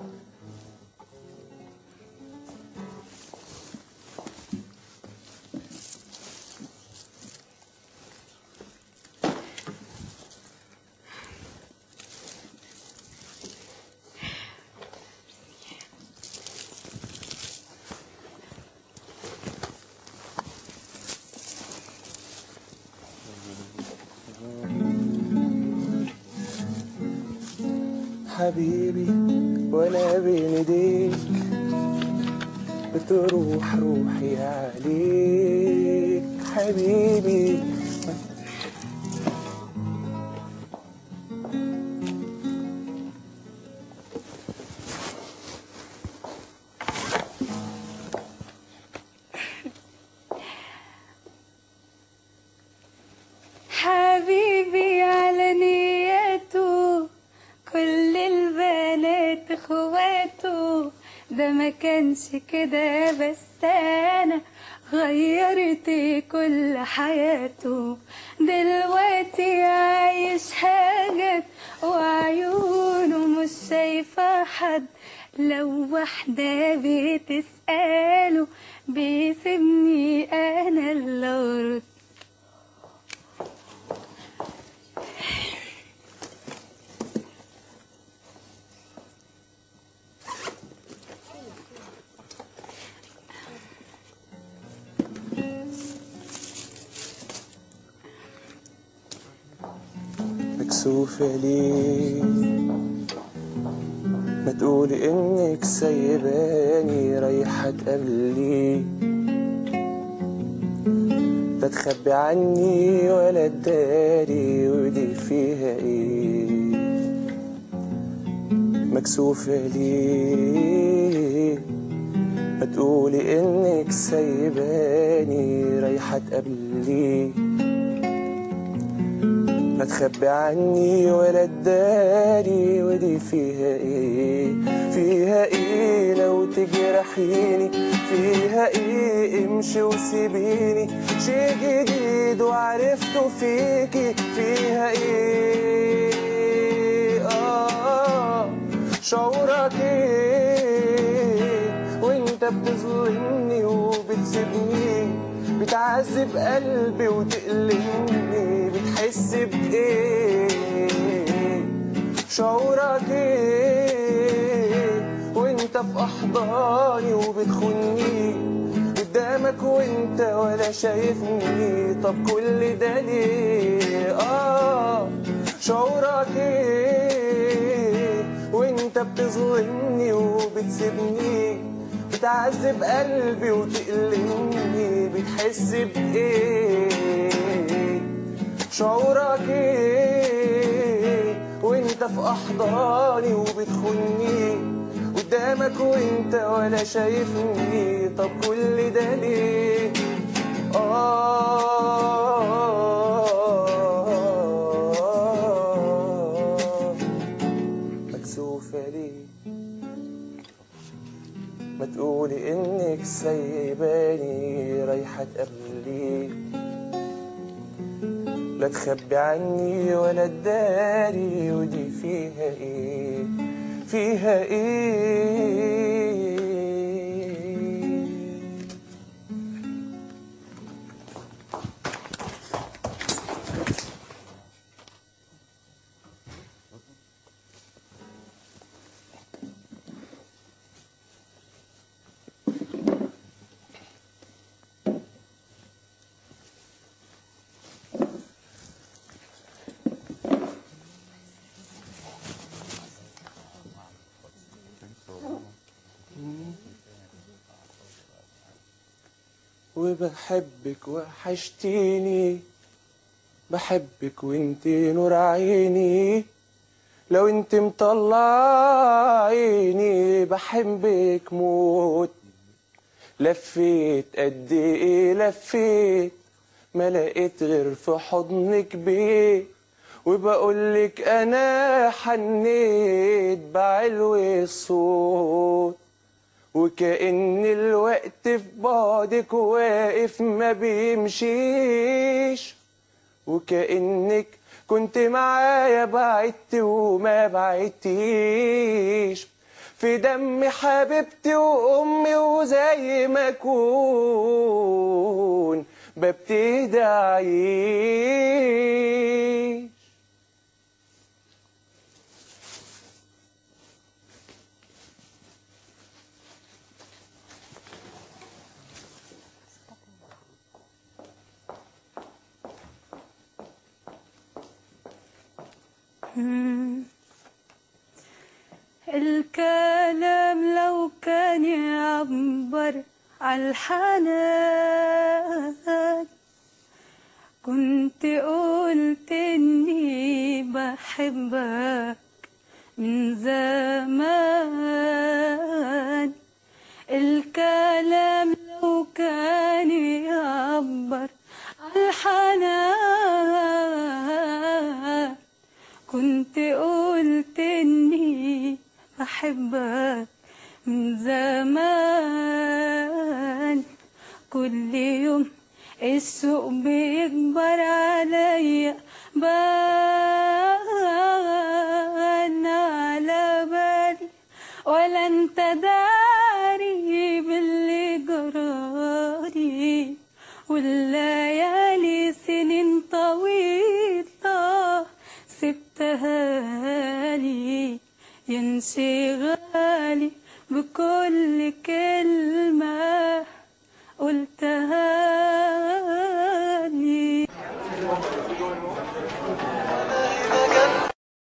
حبيبي وانا بين ايديك بتروح روحي عليك حبيبي حبيبي على نيته كل البنات اخواته ده ما كانش كده بس انا غيرت كل حياته دلوقتي عايش حاجات وعيونه مش شايفة حد لو واحدة بتسأله بيسيبني انا اللي ارد مكسوفة ليه ما تقولي انك سايباني رايحة تقابلي لا تخبي عني ولا تداري ودي فيها ايه مكسوفة ليه ما تقولي انك سايباني رايحة تقابلي ما تخبي عني ولا تداري ودي فيها ايه فيها ايه لو تجرحيني فيها ايه امشي وسيبيني شيء جديد وعرفته فيكي فيها ايه آه شعورك ايه وانت بتظلمني وبتسيبني بتعذب قلبي وتألمني بتحس بإيه شعورك إيه وانت في أحضاني وبتخوني قدامك وانت ولا شايفني طب كل ده ليه آه شعورك إيه وانت بتظلمني وبتسيبني بتعذب قلبي وتألمني بتحس بإيه شعورك إيه وانت في أحضاني وبتخوني قدامك وانت ولا شايفني طب كل ده ليه آه مكسوفة ليه ما تقولي انك سايباني رايحة تقابلي لا تخبي عني ولا تداري ودي فيها ايه فيها ايه وبحبك وحشتيني بحبك وانت نور عيني لو انت مطلع عيني بحبك موت لفيت قد ايه لفيت ما لقيت غير في حضنك بيه وبقولك انا حنيت بعلو الصوت وكأن الوقت في بعدك واقف ما بيمشيش وكأنك كنت معايا بعدت وما بعدتيش في دم حبيبتي وامي وزي ما اكون ببتدي اعيش الكلام لو كان يعبر عالحنان كنت قلت اني بحبك من زمان الكلام لو كان يعبر عالحنان كنت قلت اني بحبك من زمان كل يوم السوق بيكبر عليا بان على بالي ولا انت داري باللي جرالي والليالي سنين طويلة سبتها لي ينشغالي بكل كلمة